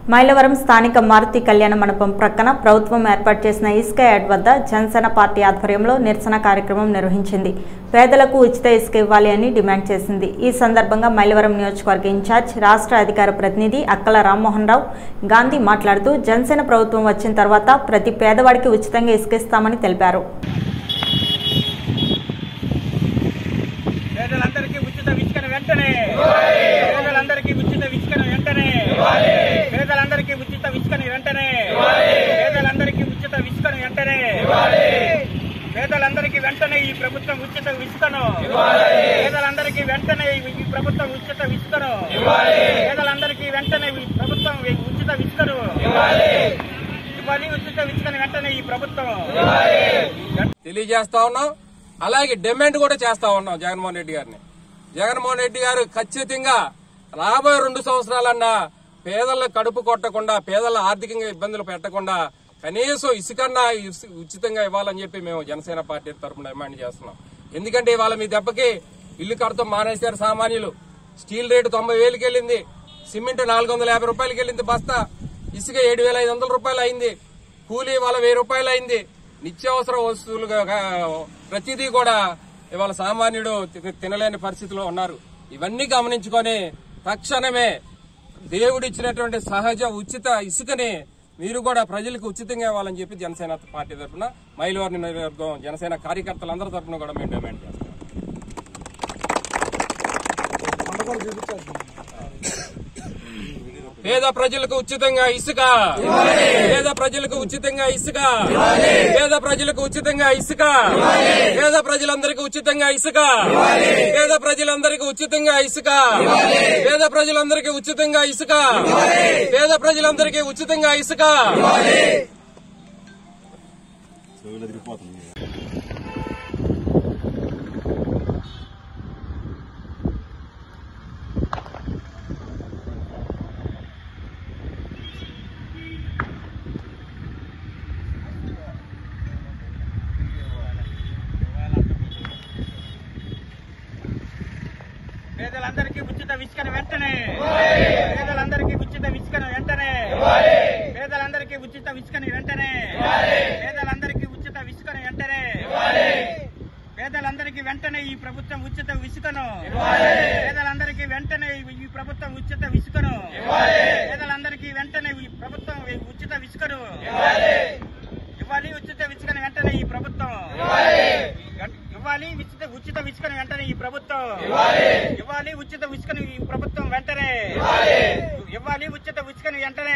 మైలవరం స్థానిక మారుతి కళ్యాణ మండపం ప్రక్కన ప్రభుత్వం ఏర్పాటు చేసిన ఇసుక యార్డ్ వద్ద జనసేన పార్టీ ఆధ్వర్యంలో నిరసన కార్యక్రమం నిర్వహించింది పేదలకు ఉచిత ఇసుక ఇవ్వాలి అని డిమాండ్ చేసింది ఈ సందర్భంగా మైలవరం నియోజకవర్గ ఇన్ఛార్జ్ రాష్ట్ర అధికార ప్రతినిధి అక్కల రామ్మోహన్ రావు గాంధీ మాట్లాడుతూ జనసేన ప్రభుత్వం వచ్చిన తర్వాత ప్రతి పేదవాడికి ఉచితంగా ఇసుక ఇస్తామని తెలిపారు పేదలందరికీ ఉచిత విచ్కన వెంటనే పేదలందరికీ ఉచిత విచ్కన వెంటనే పేదలందరికీ ఉచిత విచ్కన వెంటనే పేదలందరికీ ఉచిత విచ్కన వెంటనే పేదలందరికీ వెంటనే ఈ ప్రభుత్వం ఉచిత విసుకను పేదలందరికీ వెంటనే ఈ ప్రభుత్వం ఉచిత విసుకను పేదలందరికీ వెంటనే ఈ ప్రభుత్వం ఉచిత విసుకను ఇవ్వాలి ఉచిత విసుకను వెంటనే ఈ ప్రభుత్వం తెలియజేస్తా ఉన్నాం అలాగే డిమాండ్ కూడా చేస్తా ఉన్నాం జగన్మోహన్ రెడ్డి గారిని జగన్మోహన్ రెడ్డి గారు ఖచ్చితంగా రాబోయే రెండు సంవత్సరాలన్నా పేదల కడుపు కొట్టకుండా పేదల ఆర్థికంగా ఇబ్బందులు పెట్టకుండా కనీసం ఇసుకన్నా ఇసు- ఉచితంగా ఇవ్వాలని చెప్పి మేము జనసేన పార్టీ తరఫున డిమాండ్ చేస్తున్నాం ఎందుకంటే ఇవాళ మీ దెబ్బకి ఇల్లు కడతాం మానేశారు సామాన్యులు స్టీల్ రేటు తొంభై వేలకి వెళ్ళింది సిమెంట్ నాలుగు వందల యాభై రూపాయలకి వెళ్ళింది బస్తా ఇసుక ఏడు వేల ఐదు వందల రూపాయలు అయింది కూలీ ఇవాళ వెయ్యి రూపాయలు అయింది నిత్యావసర వస్తువులుగా గా- ప్రతిదీ కూడా ఇవాళ సామాన్యుడు తి- తినలేని పరిస్థితిలో ఉన్నారు ఇవన్నీ గమనించుకొని తక్షణమే దేవుడిచ్చినటువంటి సహజ ఉచిత ఇసుకని మీరు కూడా ప్రజలకు ఉచితంగా ఇవ్వాలని చెప్పి జనసేన పార్టీ తరఫున మైలవరం నియోజకవర్గం జనసేన కార్యకర్తలందరి తరఫున కూడా మేము డిమాండ్ చేస్తాం పేద ప్రజలకు ఉచితంగా ఇసుక పేద ప్రజలకు ఉచితంగా ఇసుక పేద ప్రజలకు ఉచితంగా ఇసుక పేద ప్రజలందరికీ ఉచితంగా ఇసుక పేద ప్రజలందరికీ ఉచితంగా ఇసుక పేద ప్రజలందరికీ ఉచితంగా ఇసుక పేద ప్రజలందరికీ ఉచితంగా ఇసుక పేదలందరికీ ఉచిత విసుకన వెంటనే పేదలందరికీ ఉచిత విసుకన వెంటనే పేదలందరికీ ఉచిత విసుకన వెంటనే పేదలందరికీ ఉచిత విసుకన వెంటనే పేదలందరికీ వెంటనే ఈ ప్రభుత్వం ఉచిత విసుకను పేదలందరికీ వెంటనే ఈ ప్రభుత్వం ఉచిత విసుకను పేదలందరికీ వెంటనే ఈ ప్రభుత్వం ఉచిత విసుకను ఇవ్వాలి ఉచిత విసుకను వెంటనే ఈ ప్రభుత్వం ఇవ్వాలి ఉచిత ఉచిత విసుకను వెంటనే ఈ ప్రభుత్వం ఇవ్వాలి ఉచిత విసుకను ఈ ప్రభుత్వం వెంటనే ఇవ్వాలి ఉచిత విసుకను వెంటనే